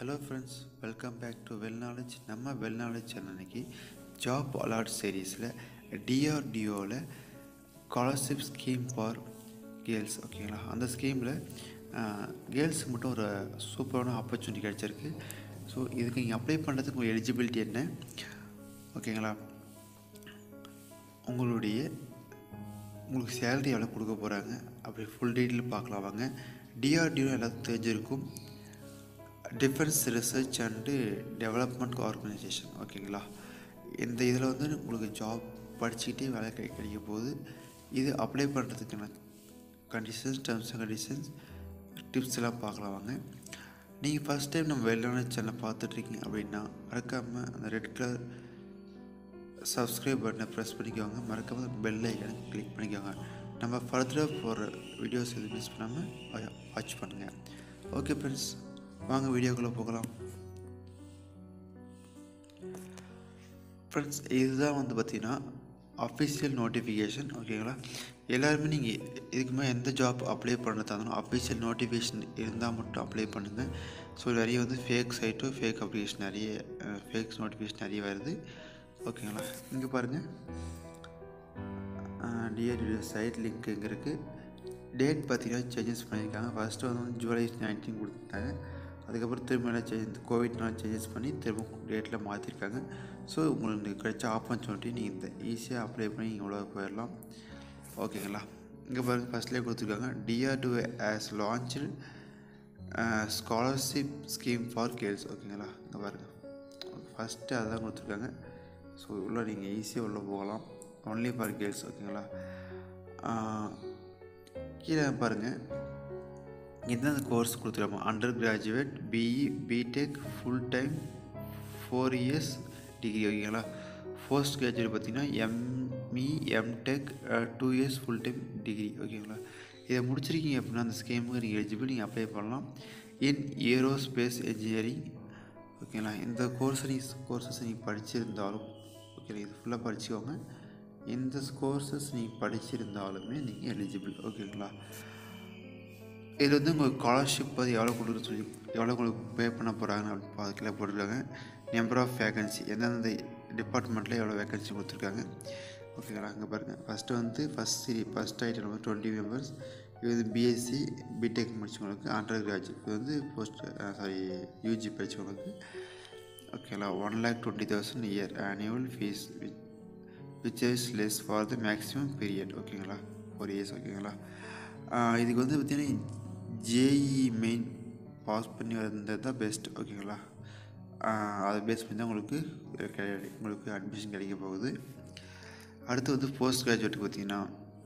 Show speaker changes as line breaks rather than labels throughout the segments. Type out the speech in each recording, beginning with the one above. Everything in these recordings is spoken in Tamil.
hello friends welcome back to well knowledge நம்ம வெல் நாலேஜ் சேனல் இன்னைக்கு ஜாப் அலாட் சீரீஸில் டிஆர்டிஓவில் ஸ்காலர்ஷிப் ஸ்கீம் ஃபார் கேர்ள்ஸ் ஓகேங்களா அந்த ஸ்கீமில் கேர்ள்ஸுக்கு மட்டும் ஒரு சூப்பரான ஆப்பர்ச்சுனிட்டி கிடச்சிருக்கு ஸோ இதுக்கு நீங்கள் அப்ளை பண்ணுறதுக்கு உங்கள் எலிஜிபிலிட்டி என்ன ஓகேங்களா உங்களுடைய உங்களுக்கு சேலரி எவ்வளோ கொடுக்க போகிறாங்க அப்படி ஃபுல் டீட்டெயில் பார்க்கலாம் வாங்க டிஆர்டிஓ எல்லாத்துக்கும் தெரிஞ்சிருக்கும் defence research and development organisation ஓகேங்களா இந்த இதில் வந்து உங்களுக்கு ஜாப் படிச்சுக்கிட்டே வேலை கிடை கிடைக்க போகுது இது அப்ளை பண்ணுறதுக்கான conditions terms and conditions tips எல்லாம் பார்க்கலாம் வாங்க நீங்கள் ஃபஸ்ட் டைம் நம்ம வெள்ளான சேனலை பார்த்துட்ருக்கீங்க அப்படின்னா மறக்காமல் அந்த ரெட் கலர் சப்ஸ்கிரைப் பட்டனை ப்ரெஸ் பண்ணிக்கோங்க மறக்காமல் பெல் ஐக்கனை கிளிக் பண்ணிக்கோங்க நம்ம ஃபர்தராக போகிற வீடியோஸ் எதுவும் மிஸ் பண்ணாமல் வாட்ச் பண்ணுங்கள் ஓகே ஃப்ரெண்ட்ஸ் வாங்க வீடியோக்குள்ளே போகலாம் ஃப்ரெண்ட்ஸ் இதுதான் வந்து பார்த்திங்கன்னா அஃபிஷியல் நோட்டிஃபிகேஷன் ஓகேங்களா எல்லாருமே நீங்கள் இதுக்கு மேலே எந்த ஜாப் அப்ளை பண்ணுறதா இருந்தாலும் அஃபிஷியல் நோட்டிஃபிகேஷன் இருந்தால் மட்டும் அப்ளை பண்ணுங்கள் ஸோ நிறைய வந்து ஃபேக் சைட்டோ ஃபேக் அப்ளிகேஷன் நிறைய ஃபேக் நோட்டிஃபிகேஷன் நிறைய வருது ஓகேங்களா இங்கே பாருங்கள் டிஆர்டி சைட் லிங்க் இங்கே இருக்குது டேட் பார்த்தீங்கன்னா சேஞ்சஸ் பண்ணியிருக்காங்க ஃபஸ்ட்டு வந்து ஜூலை நைன்டீன் கொடுத்துட்டாங்க அதுக்கப்புறம் திரும்ப என்ன சேஞ்ச் கோவிட்னால சேஞ்சஸ் பண்ணி திரும்ப டேட்டில் மாற்றிருக்காங்க ஸோ உங்களுக்கு கிடைச்ச ஆப்பர்ச்சுனிட்டி நீங்கள் இந்த ஈஸியாக அப்ளை பண்ணி நீங்கள் உள்ள போயிடலாம் ஓகேங்களா இங்கே பாருங்கள் ஃபஸ்ட்லேயே கொடுத்துருக்காங்க DRDO has launch scholarship scheme for girls ஓகேங்களா இங்கே பாருங்கள் ஃபஸ்ட்டு அதான் கொடுத்துருக்காங்க ஸோ உள்ளே நீங்கள் ஈஸியாக உள்ளே போகலாம் ஒன்லி ஃபார் கேர்ள்ஸ் ஓகேங்களா கீழே பாருங்கள் எந்தெந்த கோர்ஸ் கொடுத்துருக்காங்க undergraduate BE BTech full time four years degree ஓகேங்களா போஸ்ட் கிராஜுவேட் பார்த்தீங்கன்னா ME MTech two years full time degree ஓகேங்களா இதை முடிச்சிருக்கீங்க அப்படின்னா அந்த ஸ்கீமுக்கு நீங்கள் எலிஜிபிள் நீங்கள் அப்ளை பண்ணலாம் இன் ஏரோஸ்பேஸ் இன்ஜினியரிங் ஓகேங்களா இந்த கோர்ஸை நீங்கள் கோர்சஸ் நீங்கள் படிச்சிருந்தாலும் ஓகே இது ஃபுல்லாக படிச்சுக்கோங்க எந்த கோர்சஸ் நீங்கள் படிச்சிருந்தாலுமே நீங்கள் எலிஜிபிள் ஓகேங்களா இதில் வந்து உங்களுக்கு ஸ்காலர்ஷிப் அது எவ்வளோ கொடுக்குற சொல்லி எவ்வளோ உங்களுக்கு பே பண்ண போகிறாங்கன்னு அப்படின்னு அதுக்குள்ளே போட்டிருக்காங்க நம்பர் ஆஃப் வேகன்சி எந்தெந்த டிபார்ட்மெண்ட்டில் எவ்வளோ வேகன்சி கொடுத்துருக்காங்க ஓகேங்களா அங்கே பாருங்கள் ஃபஸ்ட்டு வந்து ஃபஸ்ட் சீரி ஃபஸ்ட் ஐட்டம் வந்து டுவெண்ட்டி மெம்பர்ஸ் இது வந்து பிஎஸ்சி பிடெக் முடிச்சவங்களுக்கு அண்டர் கிராஜுவேட் இது வந்து போஸ்ட் சாரி யூஜி படித்தவங்களுக்கு ஓகேங்களா one lakh twenty thousand year annual fee which is less for the maximum period ஓகேங்களா ஃபோர் இயர்ஸ் ஓகேங்களா இதுக்கு வந்து பார்த்திங்கன்னா ஜேஇ மெயின் பாஸ் பண்ணி வந்தது தான் பெஸ்ட் ஓகேங்களா அதை பேஸ் பண்ணி தான் உங்களுக்கு உங்களுக்கு அட்மிஷன் கிடைக்க போகுது அடுத்து வந்து போஸ்ட் கிராஜுவேட்டுக்கு பார்த்திங்கன்னா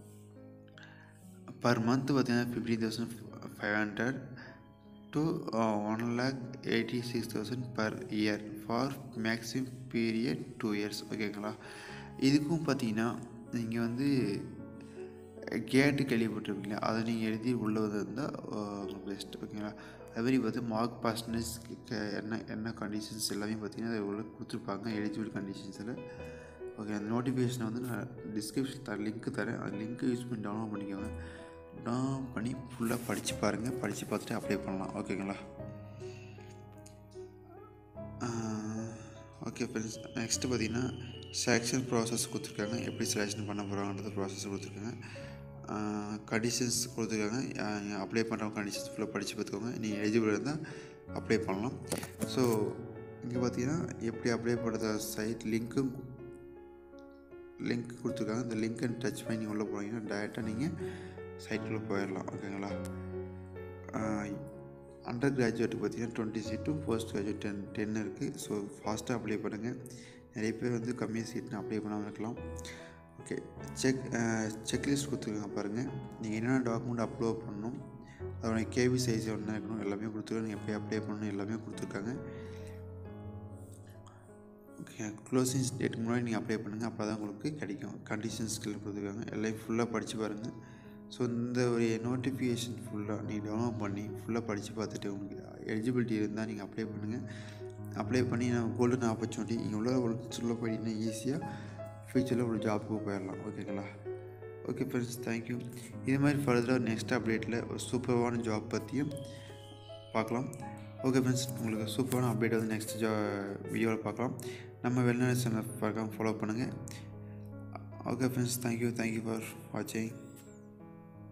பர் மந்த் பார்த்திங்கன்னா fifteen thousand five hundred to one lakh eighty six thousand per year for maximum period two years ஓகேங்களா இதுக்கும் பார்த்தீங்கன்னா நீங்கள் வந்து கேட்டு கேள்விப்பட்டிருப்பீங்களா அதை நீங்கள் எழுதி உள்ளே வந்திருந்தால் பெஸ்ட் ஓகேங்களா அதுமாதிரி பார்த்து மார்க் பர்சன்டேஜ் என்ன என்ன கண்டிஷன்ஸ் எல்லாமே பார்த்தீங்கன்னா அதை உள்ள கொடுத்துருப்பாங்க எலிஜிபிள் கண்டிஷன்ஸில் ஓகே அந்த நோட்டிஃபிகேஷனை வந்து நான் டிஸ்கிரிப்ஷன் தர லிங்க்கு தரேன் அந்த லிங்க்கை யூஸ் பண்ணி டவுன்லோட் பண்ணிக்கோங்க டவுன்லோட் பண்ணி ஃபுல்லாக படித்து பாருங்கள் படித்து பார்த்துட்டு அப்ளை பண்ணலாம் ஓகேங்களா ஓகே ஃப்ரெண்ட்ஸ் நெக்ஸ்ட்டு பார்த்தீங்கன்னா செலெக்ஷன் ப்ராசஸ் கொடுத்துருக்காங்க எப்படி செலெக்ஷன் பண்ண போகிறாங்கன்றது ப்ராசஸ் கொடுத்துருக்காங்க கண்டிஷன்ஸ் கொடுத்துருக்காங்க அப்ளை பண்ணுறவங்க கண்டிஷன்ஸ் ஃபுல்லாக படித்து பார்த்துக்கோங்க நீங்கள் எலிஜிபிள் இருந்தால் அப்ளை பண்ணலாம் ஸோ இங்கே பார்த்தீங்கன்னா எப்படி அப்ளை பண்ணுற சைட் லிங்க்கும் லிங்க் கொடுத்துருக்காங்க இந்த லிங்க்கை டச் பண்ணி நீங்கள் உள்ளே போனீங்கன்னா டேரெக்டாக நீங்கள் சைட்டுக்குள்ளே போயிடலாம் ஓகேங்களா அண்டர் கிராஜுவேட்டுக்கு பார்த்தீங்கன்னா டுவெண்ட்டி சீட்டும் போஸ்ட் கிராஜுவேட் டென் டென் இருக்குது ஸோ ஃபாஸ்ட்டாக அப்ளை பண்ணுங்கள் நிறைய பேர் வந்து கம்மியாக சீட்னு அப்ளை பண்ணாமல் இருக்கலாம் ஓகே செக் செக்லிஸ்ட் கொடுத்துருக்காங்க பாருங்கள் நீங்கள் என்னென்ன டாக்குமெண்ட் அப்லோட் பண்ணணும் அதோட கேவி சைஸ் என்ன இருக்கணும் எல்லாமே கொடுத்துருக்காங்க நீங்கள் எப்படி அப்ளை பண்ணணும் எல்லாமே கொடுத்துருக்காங்க ஓகே க்ளோசிங் டேட் முன்னாடி நீங்கள் அப்ளை பண்ணுங்கள் அப்போ தான் உங்களுக்கு கிடைக்கும் கண்டிஷன்ஸ் கீழே கொடுத்துருக்காங்க எல்லாம் ஃபுல்லாக படித்து பாருங்கள் ஸோ இந்த ஒரு நோட்டிஃபிகேஷன் ஃபுல்லாக நீங்கள் டவுன்லோட் பண்ணி ஃபுல்லாக படித்து பார்த்துட்டு உங்களுக்கு எலிஜிபிலிட்டி இருந்தால் நீங்கள் அப்ளை பண்ணுங்கள் அப்ளை பண்ணி நான் கோல்டன் ஆப்பர்ச்சுனிட்டி இங்கே உள்ள சொல்ல போயிட்டீங்கன்னா ஈஸியாக ஃப்யூச்சரில் ஒரு ஜாப்புக்கு போயிடலாம் ஓகேங்களா ஓகே ஃப்ரெண்ட்ஸ் தேங்க்யூ இது மாதிரி ஃபர்தராக நெக்ஸ்ட் அப்டேட்டில் ஒரு சூப்பரான ஜாப் பற்றியும் பார்க்கலாம் ஓகே ஃப்ரெண்ட்ஸ் உங்களுக்கு சூப்பரான அப்டேட் வந்து நெக்ஸ்ட் ஜா வீடியோவில் பார்க்கலாம் நம்ம வெளிநாடு சேனல் பார்க்காம ஃபாலோ பண்ணுங்கள் okay friends thank you thank you for வாட்சிங்